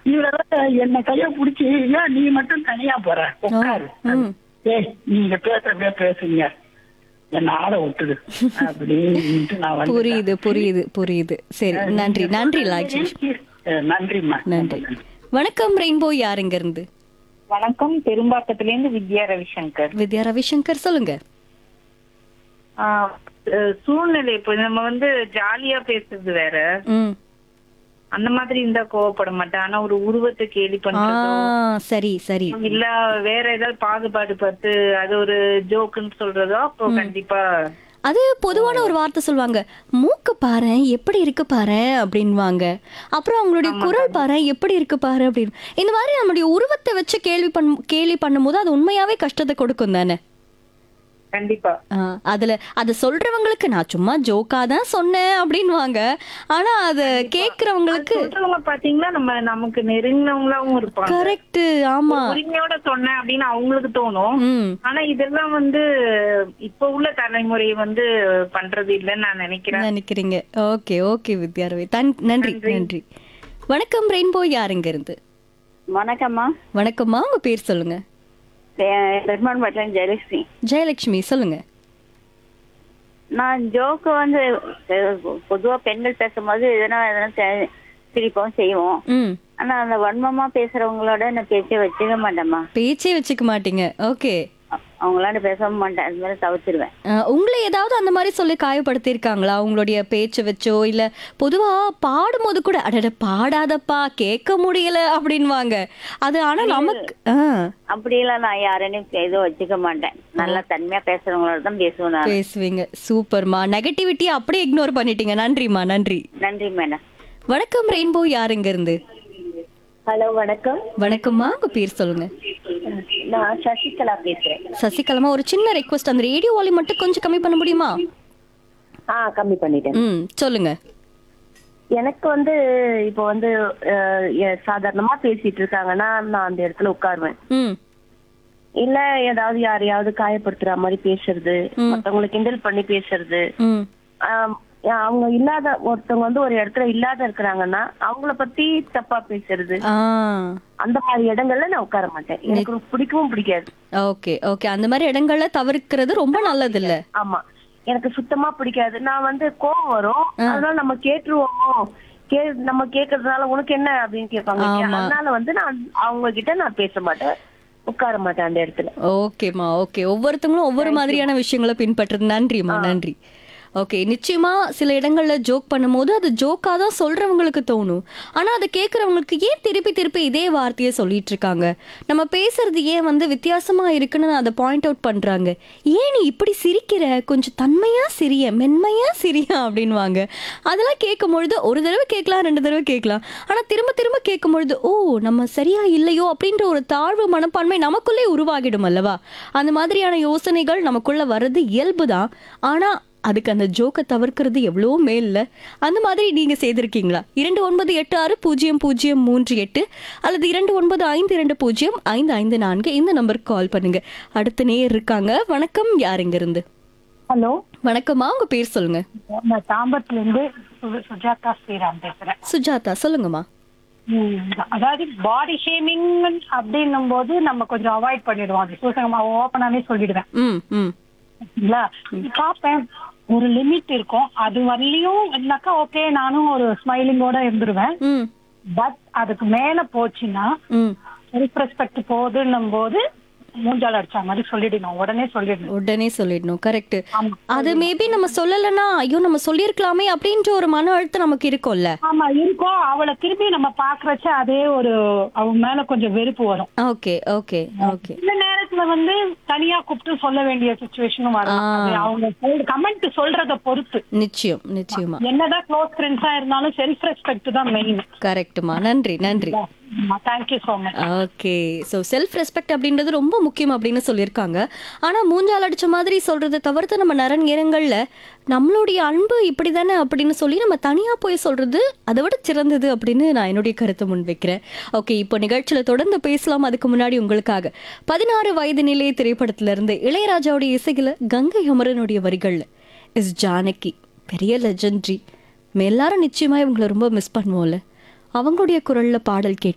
இவரெல்லாம் என்ன கைய புடிச்சு ஏன் நீ மட்டும் தனியா போற உட்காரு ம். ஏய் நீங்க பேசுறதே பேசுங்க என்ன ஆள விட்டுடு அப்படின்ட்டு நான் வந்து புரியுது புரியுது புரியுது சரி நன்றி நன்றி லாக்ஷ்மி நன்றிம்மா நன்றி வணக்கம் ரெயின்போ யாருங்க இருந்து வணக்கம் பெரும்பாக்கத்துல இருந்து வித்யா ரவிசங்கர் வித்யா ரவிசங்கர் சொல்லுங்க ஆஹ் அஹ் சூழ்நிலை இப்போ நம்ம வந்து ஜாலியா பேசுறது வேற ம் அந்த மாதிரி இருந்தா கோவப்பட மாட்டேன் ஆனா ஒரு உருவத்தை கேலி ஆ பண்றதோ சரி சரி இல்ல வேற ஏதாவது பாகுபாடு பார்த்து அது ஒரு ஜோக்குன்னு சொல்றதோ அப்போ கண்டிப்பா அது பொதுவான ஒரு வார்த்தை சொல்லுவாங்க மூக்கு பாரு எப்படி இருக்கு பாரு அப்படின்வாங்க அப்புறம் அவங்களுடைய குரல் பாரு எப்படி இருக்கு பாரு அப்படின்னு இந்த மாதிரி நம்மளுடைய உருவத்தை வச்சு கேள்வி பண்ண கேள்வி பண்ணும்போது அது உண்மையாவே கஷ்டத்தை கொடுக்கும் தானே கண்டிப்பா ஆ, அதுல அத சொல்றவங்களுக்கு நான் சும்மா ஜோக்கா தான் சொன்னேன் அப்படின்வாங்க ஆனா அத கேக்குறவங்களுக்கு சொல்றவங்க பாத்தீங்கன்னா நம்ம நமக்கு நெருங்கினவங்களாவும் இருப்பாங்க கரெக்ட் ஆமா உரிமையோட சொன்னேன் அப்படின்னு அவங்களுக்கு தோணும் ம் ஆனா இதெல்லாம் வந்து இப்ப உள்ள தலைமுறை வந்து பண்றது இல்லைன்னு நான் நினைக்கிறேன் நினைக்கிறீங்க ஓகே ஓகே வித்யாரவி தன் நன்றி நன்றி வணக்கம் ரெயின்போ யாருங்க இருந்து வணக்கம்மா வணக்கம்மா உங்க பேர் சொல்லுங்க பெருமான் பட்டன் ஜெயலட்சுமி ஜெயலட்சுமி சொல்லுங்க நான் ஜோக்கு வந்து பொதுவா பெண்கள் பேசும்போது எதனா எதனா செ- சிரிப்போம் செய்வோம் ம் ஆனா அந்த வன்மமா பேசுறவங்களோட நான் பேச்சே வச்சுக்க மாட்டேம்மா பேச்சே வச்சுக்க மாட்டீங்க ஓகே அ- அவங்களோட பேசவும் மாட்டேன் அது மாதிரி தவிர்த்துருவேன் உங்களை ஏதாவது அந்த மாதிரி சொல்லி காயப்படுத்தியிருக்காங்களா உங்களுடைய பேச்சை வச்சோ இல்ல பொதுவா பாடும்போது கூட அடட பாடாதப்பா கேட்க முடியல அப்படின்வாங்க அது ஆனா நமக்கு ஆ, அப்படியெல்லாம் நான் யாரையும் எதுவும் வச்சுக்க மாட்டேன் நல்லா தன்மையா பேசுறவங்களோட தான் பேசுவேன் நான் பேசுவீங்க சூப்பர்மா நெகட்டிவிட்டியை அப்படியே இக்னோர் பண்ணிட்டீங்க நன்றிம்மா நன்றி நன்றி மேடம் வணக்கம் ரெயின்போ யாருங்க இருந்து ஹலோ வணக்கம் வணக்கம்மா உங்க பேர் சொல்லுங்க நான் சசிகலா பேசுறேன் சசிகலாமா ஒரு சின்ன ரெக்வஸ்ட் அந்த ரேடியோ வாலி மட்டும் கொஞ்சம் கம்மி பண்ண முடியுமா ஆ கம்மி பண்ணிட்டேன் ம் சொல்லுங்க எனக்கு வந்து இப்போ வந்து அஹ், எ- சாதாரணமா பேசிட்டு இருக்காங்கன்னா நான் அந்த இடத்துல உட்காருவேன் ம் இல்ல ஏதாவது யாரையாவது காயப்படுத்துற மாதிரி பேசுறது மத்தவங்களை கிண்டல் பண்ணி பேசுறது ம் ஆம், அவங்க இல்லாத ஒருத்தவங்க வந்து ஒரு இடத்துல இல்லாத இருக்கிறாங்கன்னா அவங்கள பத்தி தப்பா பேசுறது ஆ அந்த மாதிரி இடங்கள்ல நான் உட்கார மாட்டேன் எனக்கு பிடிக்கவும் பிடிக்காது ஓகே ஓகே அந்த மாதிரி இடங்கள்ல தவிர்க்கிறது ரொம்ப நல்லது இல்ல ஆமா எனக்கு சுத்தமா பிடிக்காது நான் வந்து கோவம் வரும் அதனால நம்ம கேட்டுருவோமோ கே நம்ம கேக்குறதுனால உனக்கு என்ன அப்படின்னு கேட்பாங்க ஆமா. அதனால வந்து நான் அவங்க கிட்ட நான் பேச மாட்டேன் உட்கார மாட்டேன் அந்த இடத்துல ஓகேம்மா ஓகே ஒவ்வொருத்தவங்களும் ஒவ்வொரு மாதிரியான விஷயங்களை பின்பற்றுறது நன்றிம்மா நன்றி ஓகே நிச்சயமா சில இடங்கள்ல ஜோக் பண்ணும்போது அது ஜோக்கா தான் சொல்றவங்களுக்கு தோணும் ஆனா அதை கேட்கறவங்களுக்கு ஏன் திருப்பி திருப்பி இதே வார்த்தையை சொல்லிட்டு இருக்காங்க நம்ம பேசுறது ஏன் வந்து வித்தியாசமா இருக்குன்னு அதை பாயிண்ட் அவுட் பண்றாங்க ஏன் நீ இப்படி சிரிக்கிற கொஞ்சம் தன்மையா சிரிய மென்மையா சிரியா அப்படின்வாங்க அதெல்லாம் கேட்கும் பொழுது ஒரு தடவை கேட்கலாம் ரெண்டு தடவை கேட்கலாம் ஆனா திரும்ப திரும்ப கேட்கும் பொழுது ஓ நம்ம சரியா இல்லையோ அப்படின்ற ஒரு தாழ்வு மனப்பான்மை நமக்குள்ளே உருவாகிடும் அல்லவா அந்த மாதிரியான யோசனைகள் நமக்குள்ள வர்றது இயல்புதான் ஆனா அதுக்கு அந்த ஜோக்கை தவிர்க்கிறது எவ்வளோ மேல்ல அந்த மாதிரி நீங்க செய்திருக்கீங்களா இரண்டு ஒன்பது எட்டு ஆறு பூஜ்ஜியம் பூஜ்ஜியம் மூன்று எட்டு அல்லது இரண்டு ஒன்பது ஐந்து இரண்டு பூஜ்ஜியம் ஐந்து ஐந்து நான்கு இந்த நம்பருக்கு கால் பண்ணுங்க அடுத்த நேர் இருக்காங்க வணக்கம் யாருங்க இருந்து ஹலோ வணக்கம்மா உங்க பேர் சொல்லுங்க நான் தாம்பரத்துல இருந்து சு- சுஜாதா ஸ்ரீராம் பேசுறேன் சுஜாதா சொல்லுங்கம்மா ம், அதாவது பாடி ஷேமிங் அப்படின்னும் போது நம்ம கொஞ்சம் அவாய்ட் பண்ணிடுவோம் அது சூசகமா ஓப்பனாவே சொல்லிடுவேன் ம் ம் சரிங்களா பார்ப்பேன் ஒரு லிமிட் இருக்கும் அது வரலையும் இல்லைனாக்கா ஓகே நானும் ஒரு ஸ்மைலிங்கோட இருந்துருவேன் ம் பட் அதுக்கு மேல போச்சுன்னா ம் செல்ஃப் ரெஸ்பெக்ட் போகுதுன்னும் போது மூஞ்சால அடிச்ச மாதிரி சொல்லிடணும் உடனே சொல்லிடணும் உடனே சொல்லிடணும் கரெக்ட் ஆமா. அது மேபி நம்ம சொல்லலைன்னா ஐயோ நம்ம சொல்லியிருக்கலாமே அப்படின்ற ஒரு மன அழுத்தம் நமக்கு இருக்கும்ல ஆமா இருக்கும் அவளை திருப்பி நம்ம பாக்குறச்ச அதே ஒரு அவன் மேல கொஞ்சம் வெறுப்பு வரும் ஓகே ஓகே ஓகே இந்த நேரத்துல வந்து தனியா கூப்பிட்டு சொல்ல வேண்டிய சுச்சுவேஷனும் வரும் ஆ. அது அவங்க கமெண்ட் சொல்றத பொறுத்து நிச்சயம் நிச்சயமா என்னதான் க்ளோஸ் ஃப்ரெண்ட்ஸா இருந்தாலும் செல்ஃப் ரெஸ்பெக்ட் தான் மெயின் கரெக்ட்மா நன்றி நன்றி thank you so much okay so self respect அப்படின்றது ரொம்ப முக்கியம் அப்படின்னு சொல்லியிருக்காங்க ஆனால் மூஞ்சால் அடிச்ச மாதிரி சொல்றதை தவிர்த்து நம்ம நிறைய நேரங்களில் நம்மளுடைய அன்பு இப்படி தானே அப்படின்னு சொல்லி நம்ம தனியாக போய் சொல்றது அதை விட சிறந்தது அப்படின்னு நான் என்னுடைய கருத்தை முன்வைக்கிறேன் ஓகே இப்போ நிகழ்ச்சியில் தொடர்ந்து பேசலாம் அதுக்கு முன்னாடி உங்களுக்காக பதினாறு வயது நிலை திரைப்படத்திலிருந்து இளையராஜாவுடைய இசையில் கங்கை அமரனுடைய வரிகளில் இஸ் ஜானகி பெரிய லெஜெண்ட்ரி எல்லாரும் நிச்சயமாக இவங்களை ரொம்ப மிஸ் பண்ணுவோம்ல அவங்களுடைய குரல்ல பாடல் கேட்டு